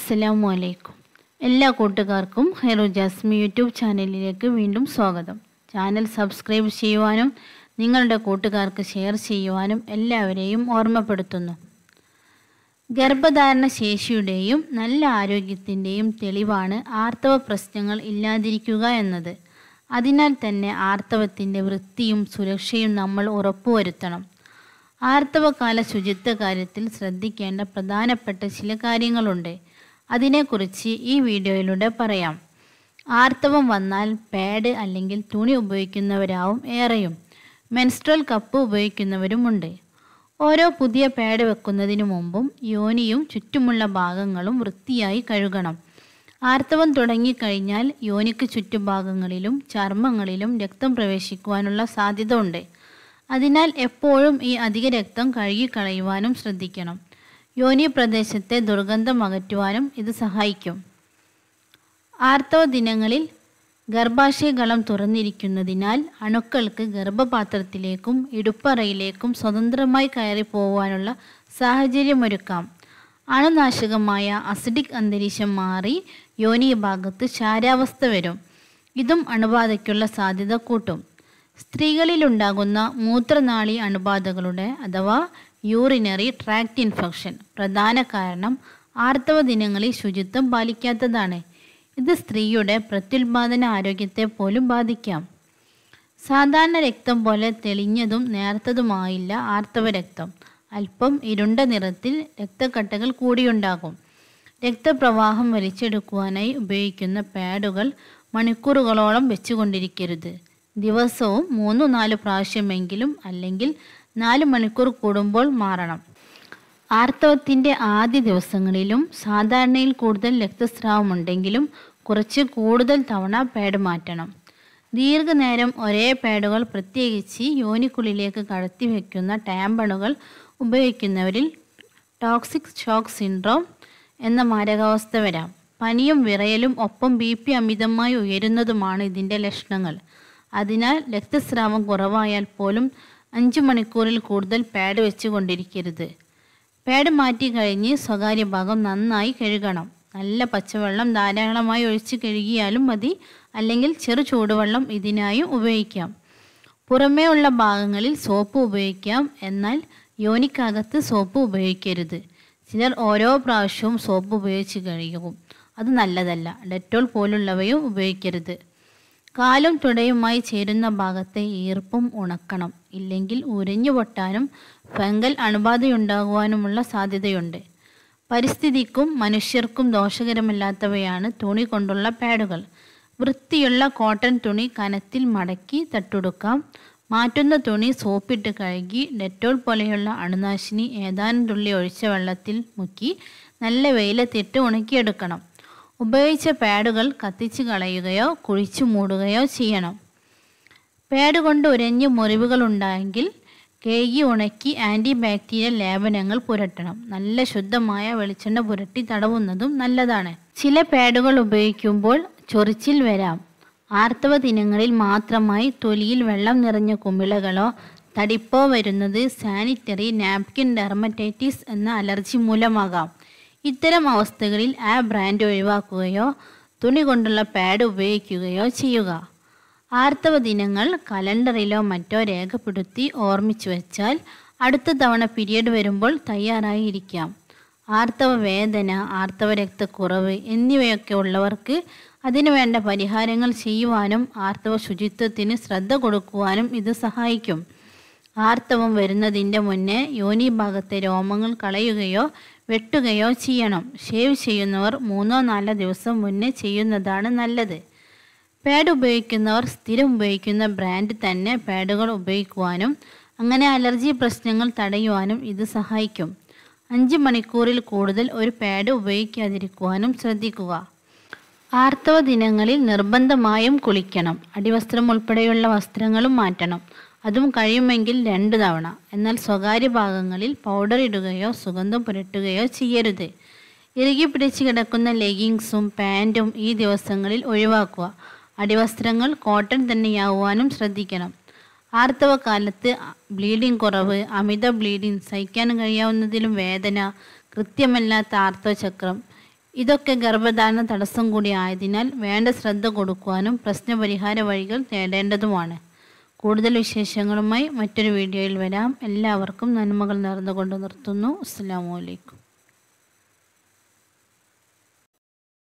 അസ്സലാമു അലൈക്കും എല്ലാ കൂട്ടുകാർക്കും ഹെറോ ജാസ്മി യൂട്യൂബ് ചാനലിലേക്ക് വീണ്ടും സ്വാഗതം ചാനൽ സബ്സ്ക്രൈബ് ചെയ്യുവാനും നിങ്ങളുടെ കൂട്ടുകാർക്ക് ഷെയർ ചെയ്യുവാനും എല്ലാവരെയും ഓർമ്മപ്പെടുത്തുന്നു ഗർഭധാരണ ശേഷിയുടെയും നല്ല ആരോഗ്യത്തിൻ്റെയും തെളിവാണ് ആർത്തവ പ്രശ്നങ്ങൾ ഇല്ലാതിരിക്കുക എന്നത് അതിനാൽ തന്നെ ആർത്തവത്തിൻ്റെ വൃത്തിയും സുരക്ഷയും നമ്മൾ ഉറപ്പുവരുത്തണം ആർത്തവകാല ശുചിത്വ കാര്യത്തിൽ ശ്രദ്ധിക്കേണ്ട പ്രധാനപ്പെട്ട ചില കാര്യങ്ങളുണ്ട് അതിനെക്കുറിച്ച് ഈ വീഡിയോയിലൂടെ പറയാം ആർത്തവം വന്നാൽ പാഡ് അല്ലെങ്കിൽ തുണി ഉപയോഗിക്കുന്നവരാവും ഏറെയും മെൻസ്ട്രൽ കപ്പ് ഉപയോഗിക്കുന്നവരുമുണ്ട് ഓരോ പുതിയ പാഡ് വെക്കുന്നതിനു മുമ്പും യോനിയും ചുറ്റുമുള്ള ഭാഗങ്ങളും വൃത്തിയായി കഴുകണം ആർത്തവം തുടങ്ങിക്കഴിഞ്ഞാൽ യോനിക്ക് ചുറ്റുഭാഗങ്ങളിലും ചർമ്മങ്ങളിലും രക്തം പ്രവേശിക്കുവാനുള്ള സാധ്യത ഉണ്ട് അതിനാൽ എപ്പോഴും ഈ അധിക രക്തം കഴുകിക്കളയുവാനും ശ്രദ്ധിക്കണം യോനി പ്രദേശത്തെ ദുർഗന്ധം അകറ്റുവാനും ഇത് സഹായിക്കും ആർത്തവ ദിനങ്ങളിൽ ഗർഭാശയകളം തുറന്നിരിക്കുന്നതിനാൽ അണുക്കൾക്ക് ഗർഭപാത്രത്തിലേക്കും ഇടുപ്പറയിലേക്കും സ്വതന്ത്രമായി കയറി പോകാനുള്ള സാഹചര്യമൊരുക്കാം അണുനാശകമായ അസിഡിക് അന്തരീക്ഷം മാറി യോനി ഭാഗത്ത് ചാരാവസ്ഥ വരും ഇതും അണുബാധയ്ക്കുള്ള സാധ്യത കൂട്ടും സ്ത്രീകളിലുണ്ടാകുന്ന മൂത്രനാളി അണുബാധകളുടെ അഥവാ യൂറിനറി ട്രാക്ട് ഇൻഫെക്ഷൻ പ്രധാന കാരണം ആർത്തവ ദിനങ്ങളിൽ ശുചിത്വം പാലിക്കാത്തതാണ് ഇത് സ്ത്രീയുടെ പ്രത്യുൽപാദന ആരോഗ്യത്തെ പോലും ബാധിക്കാം സാധാരണ രക്തം പോലെ തെളിഞ്ഞതും നേർത്തതുമായില്ല ആർത്തവ രക്തം അല്പം ഇരുണ്ട നിറത്തിൽ രക്തക്കട്ടകൾ കൂടിയുണ്ടാകും രക്തപ്രവാഹം വലിച്ചെടുക്കുവാനായി ഉപയോഗിക്കുന്ന പാഡുകൾ മണിക്കൂറുകളോളം വെച്ചുകൊണ്ടിരിക്കരുത് ദിവസവും മൂന്നു നാല് പ്രാവശ്യമെങ്കിലും അല്ലെങ്കിൽ നാല് മണിക്കൂർ കൂടുമ്പോൾ മാറണം ആർത്തവത്തിൻ്റെ ആദ്യ ദിവസങ്ങളിലും സാധാരണയിൽ കൂടുതൽ രക്തസ്രാവമുണ്ടെങ്കിലും കുറച്ച് കൂടുതൽ തവണ പാഡ് മാറ്റണം ദീർഘനേരം ഒരേ പാഡുകൾ പ്രത്യേകിച്ച് യോനിക്കുള്ളിലേക്ക് കടത്തി വയ്ക്കുന്ന ടാമ്പണുകൾ ഉപയോഗിക്കുന്നവരിൽ ടോക്സിക് ഷോക്ക് സിൻഡ്രോം എന്ന മാരകാവസ്ഥ വരാം പനിയും വിറയലും ഒപ്പം ബി പി അമിതമായി ഉയരുന്നതുമാണ് ഇതിൻ്റെ ലക്ഷണങ്ങൾ അതിനാൽ രക്തസ്രാവം കുറവായാൽ പോലും അഞ്ച് മണിക്കൂറിൽ കൂടുതൽ പാഡ് വെച്ചുകൊണ്ടിരിക്കരുത് പാഡ് മാറ്റി കഴിഞ്ഞ് സ്വകാര്യ ഭാഗം നന്നായി കഴുകണം നല്ല പച്ചവെള്ളം ധാരാളമായി ഒഴിച്ച് കഴുകിയാലും മതി അല്ലെങ്കിൽ ചെറു ചൂടുവെള്ളം ഇതിനായും ഉപയോഗിക്കാം പുറമേ ഉള്ള ഭാഗങ്ങളിൽ സോപ്പ് ഉപയോഗിക്കാം എന്നാൽ യോനിക്കകത്ത് സോപ്പ് ഉപയോഗിക്കരുത് ചിലർ ഓരോ പ്രാവശ്യവും സോപ്പ് ഉപയോഗിച്ച് കഴുകും അത് നല്ലതല്ല ഡെറ്റോൾ പോലുള്ളവയും ഉപയോഗിക്കരുത് കാലും തുടയുമായി ചേരുന്ന ഭാഗത്തെ ഈർപ്പം ഉണക്കണം ഇല്ലെങ്കിൽ ഉരഞ്ഞു പൊട്ടാനും ഫംഗൽ അണുബാധയുണ്ടാകുവാനുമുള്ള സാധ്യതയുണ്ട് പരിസ്ഥിതിക്കും മനുഷ്യർക്കും ദോഷകരമല്ലാത്തവയാണ് തുണി കൊണ്ടുള്ള പാഡുകൾ വൃത്തിയുള്ള കോട്ടൺ തുണി കനത്തിൽ മടക്കി തട്ടുടുക്കാം മാറ്റുന്ന തുണി സോപ്പിട്ട് കഴുകി ഡെറ്റോൾ പോലെയുള്ള അണുനാശിനി ഏതാനും തുള്ളി ഒഴിച്ച വെള്ളത്തിൽ മുക്കി നല്ല വെയിലത്തിട്ട് ഉണക്കിയെടുക്കണം ഉപയോഗിച്ച പാഡുകൾ കത്തിച്ച് കളയുകയോ കുഴിച്ചു മൂടുകയോ ചെയ്യണം പാഡ് കൊണ്ട് ഉരഞ്ഞ് മുറിവുകളുണ്ടെങ്കിൽ കേകി ഉണക്കി ആൻറ്റി ബാക്ടീരിയൽ ലേപനങ്ങൾ പുരട്ടണം നല്ല ശുദ്ധമായ വെളിച്ചെണ്ണ പുരട്ടി തടവുന്നതും നല്ലതാണ് ചില പാഡുകൾ ഉപയോഗിക്കുമ്പോൾ ചൊറിച്ചിൽ വരാം ആർത്തവ ദിനങ്ങളിൽ മാത്രമായി തൊലിയിൽ വെള്ളം നിറഞ്ഞ കുമിളകളോ തടിപ്പോ വരുന്നത് സാനിറ്ററി നാപ്കിൻ ഡെർമറ്റൈറ്റിസ് എന്ന അലർജി മൂലമാകാം ഇത്തരം അവസ്ഥകളിൽ ആ ബ്രാൻഡ് ഒഴിവാക്കുകയോ തുണി കൊണ്ടുള്ള പാഡ് ഉപയോഗിക്കുകയോ ചെയ്യുക ആർത്തവ ദിനങ്ങൾ കലണ്ടറിലോ മറ്റോ രേഖപ്പെടുത്തി ഓർമ്മിച്ചു വെച്ചാൽ അടുത്ത തവണ പീരിയഡ് വരുമ്പോൾ തയ്യാറായി ഇരിക്കാം ആർത്തവ വേദന ആർത്തവ രക്തക്കുറവ് എന്നിവയൊക്കെ ഉള്ളവർക്ക് അതിനു വേണ്ട പരിഹാരങ്ങൾ ചെയ്യുവാനും ആർത്തവ ശുചിത്വത്തിന് ശ്രദ്ധ കൊടുക്കുവാനും ഇത് സഹായിക്കും ആർത്തവം വരുന്നതിൻ്റെ മുന്നേ യോനി ഭാഗത്തെ രോമങ്ങൾ കളയുകയോ വെട്ടുകയോ ചെയ്യണം ഷേവ് ചെയ്യുന്നവർ മൂന്നോ നാലോ ദിവസം മുന്നേ ചെയ്യുന്നതാണ് നല്ലത് പാഡ് ഉപയോഗിക്കുന്നവർ സ്ഥിരം ഉപയോഗിക്കുന്ന ബ്രാൻഡ് തന്നെ പാഡുകൾ ഉപയോഗിക്കുവാനും അങ്ങനെ അലർജി പ്രശ്നങ്ങൾ തടയുവാനും ഇത് സഹായിക്കും അഞ്ച് മണിക്കൂറിൽ കൂടുതൽ ഒരു പാഡ് ഉപയോഗിക്കാതിരിക്കുവാനും ശ്രദ്ധിക്കുക ആർത്തവ ദിനങ്ങളിൽ നിർബന്ധമായും കുളിക്കണം അടിവസ്ത്രം ഉൾപ്പെടെയുള്ള വസ്ത്രങ്ങളും മാറ്റണം അതും കഴിയുമെങ്കിൽ രണ്ട് തവണ എന്നാൽ സ്വകാര്യ ഭാഗങ്ങളിൽ പൗഡർ ഇടുകയോ സുഗന്ധം പുരട്ടുകയോ ചെയ്യരുത് ഇറുകി പിടിച്ച് കിടക്കുന്ന ലെഗിങ്സും പാൻറ്റും ഈ ദിവസങ്ങളിൽ ഒഴിവാക്കുക അടിവസ്ത്രങ്ങൾ കോട്ടൺ തന്നെയാവുവാനും ശ്രദ്ധിക്കണം ആർത്തവ കാലത്ത് ബ്ലീഡിംഗ് കുറവ് അമിത ബ്ലീഡിംഗ് സഹിക്കാൻ കഴിയാവുന്നതിലും വേദന കൃത്യമല്ലാത്ത ആർത്തവ ചക്രം ഇതൊക്കെ ഗർഭധാരണ തടസ്സം കൂടി ആയതിനാൽ വേണ്ട ശ്രദ്ധ കൊടുക്കുവാനും പ്രശ്നപരിഹാര വഴികൾ തേടേണ്ടതുമാണ് കൂടുതൽ വിശേഷങ്ങളുമായി മറ്റൊരു വീഡിയോയിൽ വരാം എല്ലാവർക്കും നന്മകൾ നേർന്നുകൊണ്ട് നിർത്തുന്നു അസ്സാം വലൈക്കും